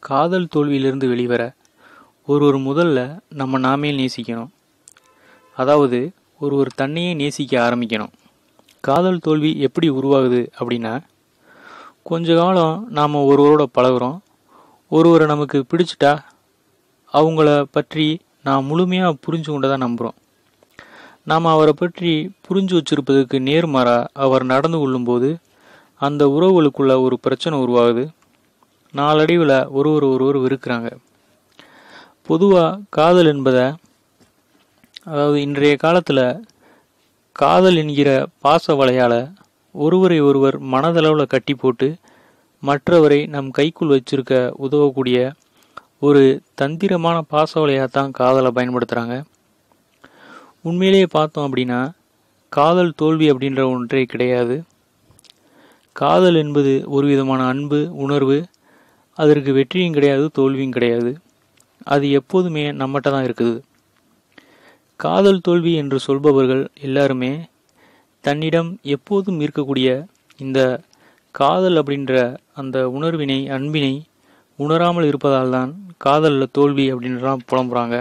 காதல் தோல்வியிலிருந்து வெளிவர ஒருவர் முதல்ல நம்ம நாமே நேசிக்கணும் அதாவது ஒருவர் தன்னையே நேசிக்க ஆரம்பிக்கணும் காதல் தோல்வி எப்படி உருவாகுது அப்படின்னா கொஞ்ச காலம் நாம் ஒருவரோட பழகுறோம் ஒருவரை நமக்கு பிடிச்சிட்டா அவங்கள பற்றி நான் முழுமையாக புரிஞ்சு கொண்டதாக நம்புகிறோம் நாம் அவரை பற்றி புரிஞ்சு வச்சிருப்பதுக்கு நேர்மாறா அவர் நடந்து கொள்ளும்போது அந்த உறவுகளுக்குள்ள ஒரு பிரச்சனை உருவாகுது நாளடைவில் ஒருவர் ஒருவர் வெறுக்கிறாங்க பொதுவாக காதல் என்பதை அதாவது இன்றைய காலத்தில் காதல் என்கிற பாச வலையால் ஒருவரை ஒருவர் மனதளவில் கட்டி போட்டு மற்றவரை நம் கைக்குள் வச்சிருக்க உதவக்கூடிய ஒரு தந்திரமான பாச வலையாக தான் காதலை பயன்படுத்துகிறாங்க உண்மையிலேயே பார்த்தோம் அப்படின்னா காதல் தோல்வி அப்படின்ற ஒன்றே கிடையாது காதல் என்பது ஒரு விதமான அன்பு உணர்வு அதற்கு வெற்றியும் கிடையாது தோல்வியும் கிடையாது அது எப்போதுமே நம்மகிட்ட தான் இருக்குது காதல் தோல்வி என்று சொல்பவர்கள் எல்லாருமே தன்னிடம் எப்போதும் இருக்கக்கூடிய இந்த காதல் அப்படின்ற அந்த உணர்வினை அன்பினை உணராமல் இருப்பதால் தான் காதலில் தோல்வி அப்படின்றலாம் புலம்புறாங்க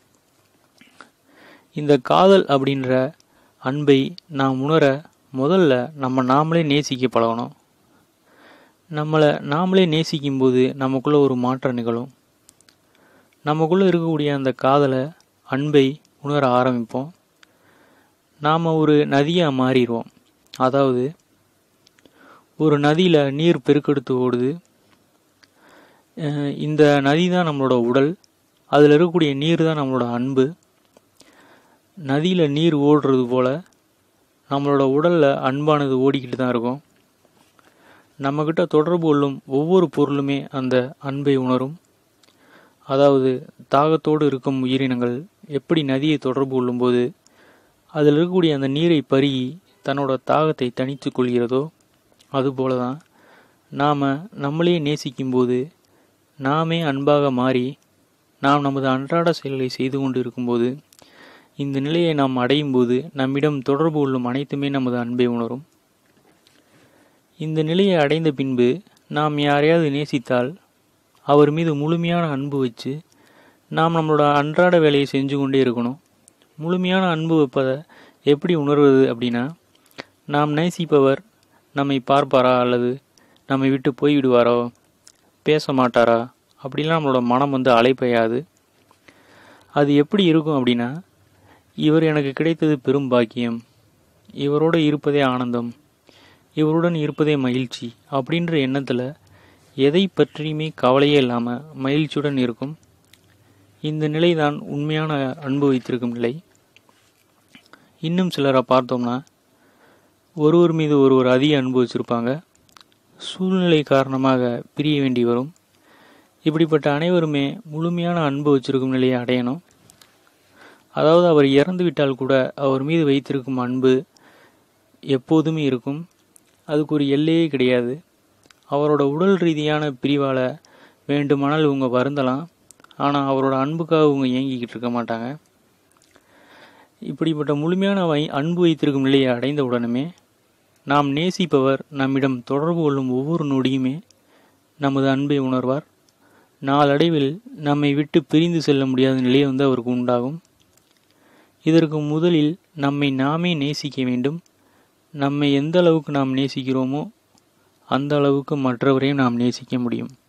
இந்த காதல் அப்படின்ற அன்பை நாம் உணர முதல்ல நம்ம நாமளே நேசிக்க பழகணும் நம்மளை நாமளே நேசிக்கும்போது நமக்குள்ள ஒரு மாற்றம் நிகழும் நமக்குள்ளே இருக்கக்கூடிய அந்த காதலை அன்பை உணர ஆரம்பிப்போம் நாம் ஒரு நதியாக மாறிடுவோம் அதாவது ஒரு நதியில் நீர் பெருக்கெடுத்து ஓடுது அஹ் இந்த நதி தான் நம்மளோட உடல் அதில் இருக்கக்கூடிய நீர் தான் நம்மளோட அன்பு நதியில் நீர் ஓடுறது போல் நம்மளோட உடலில் அன்பானது ஓடிக்கிட்டு தான் இருக்கும் நம்மக்கிட்ட தொடர்பு கொள்ளும் ஒவ்வொரு பொருளுமே அந்த அன்பை உணரும் அதாவது தாகத்தோடு இருக்கும் உயிரினங்கள் எப்படி நதியை தொடர்பு கொள்ளும்போது அதில் இருக்கக்கூடிய அந்த நீரை பருகி தன்னோட தாகத்தை தணித்து கொள்கிறதோ அதுபோல தான் நாம் நம்மளே நேசிக்கும்போது நாமே அன்பாக மாறி நாம் நமது அன்றாட செயல்களை செய்து கொண்டு இருக்கும்போது இந்த நிலையை நாம் அடையும் போது நம்மிடம் தொடர்பு கொள்ளும் அனைத்துமே நமது அன்பை உணரும் இந்த நிலையை அடைந்த பின்பு நாம் யாரையாவது நேசித்தால் அவர் மீது முழுமையான அன்பு வச்சு நாம் நம்மளோட அன்றாட வேலையை செஞ்சு கொண்டே இருக்கணும் முழுமையான அன்பு வைப்பதை எப்படி உணர்வது அப்படின்னா நாம் நேசிப்பவர் நம்மை பார்ப்பாரா அல்லது நம்மை விட்டு போய் விடுவாரோ பேச மாட்டாரா அப்படிலாம் நம்மளோட மனம் வந்து அலைப்பையாது அது எப்படி இருக்கும் அப்படின்னா இவர் எனக்கு கிடைத்தது பெரும் பாக்கியம் இவரோடு இருப்பதே ஆனந்தம் இவருடன் இருப்பதே மகிழ்ச்சி அப்படின்ற எண்ணத்தில் எதை பற்றியுமே கவலையே இல்லாமல் மகிழ்ச்சியுடன் இருக்கும் இந்த நிலை தான் உண்மையான அன்பு வைத்திருக்கும் நிலை இன்னும் சிலரை பார்த்தோம்னா ஒருவர் மீது ஒருவர் அதிக அன்பு வச்சுருப்பாங்க சூழ்நிலை காரணமாக பிரிய வேண்டி வரும் இப்படிப்பட்ட அனைவருமே முழுமையான அன்பு வச்சிருக்கும் நிலையை அடையணும் அதாவது அவர் இறந்து விட்டால் கூட அவர் மீது வைத்திருக்கும் அன்பு எப்போதுமே இருக்கும் அதுக்கு ஒரு எல்லையே கிடையாது அவரோட உடல் ரீதியான பிரிவால் வேண்டுமானால் இவங்க வருந்தலாம் ஆனால் அவரோட அன்புக்காக இவங்க ஏங்கிக்கிட்டு இருக்க மாட்டாங்க இப்படிப்பட்ட முழுமையான வை அன்பு வைத்திருக்கும் நிலையை அடைந்த உடனுமே நாம் நேசிப்பவர் நம்மிடம் தொடர்பு கொள்ளும் ஒவ்வொரு நொடியுமே நமது அன்பை உணர்வார் நாளடைவில் நம்மை விட்டு பிரிந்து செல்ல முடியாத நிலை வந்து அவருக்கு உண்டாகும் இதற்கு முதலில் நம்மை நாமே நேசிக்க வேண்டும் நம்மை எந்த அளவுக்கு நாம் நேசிக்கிறோமோ அந்த அளவுக்கு மற்றவரையும் நாம் நேசிக்க முடியும்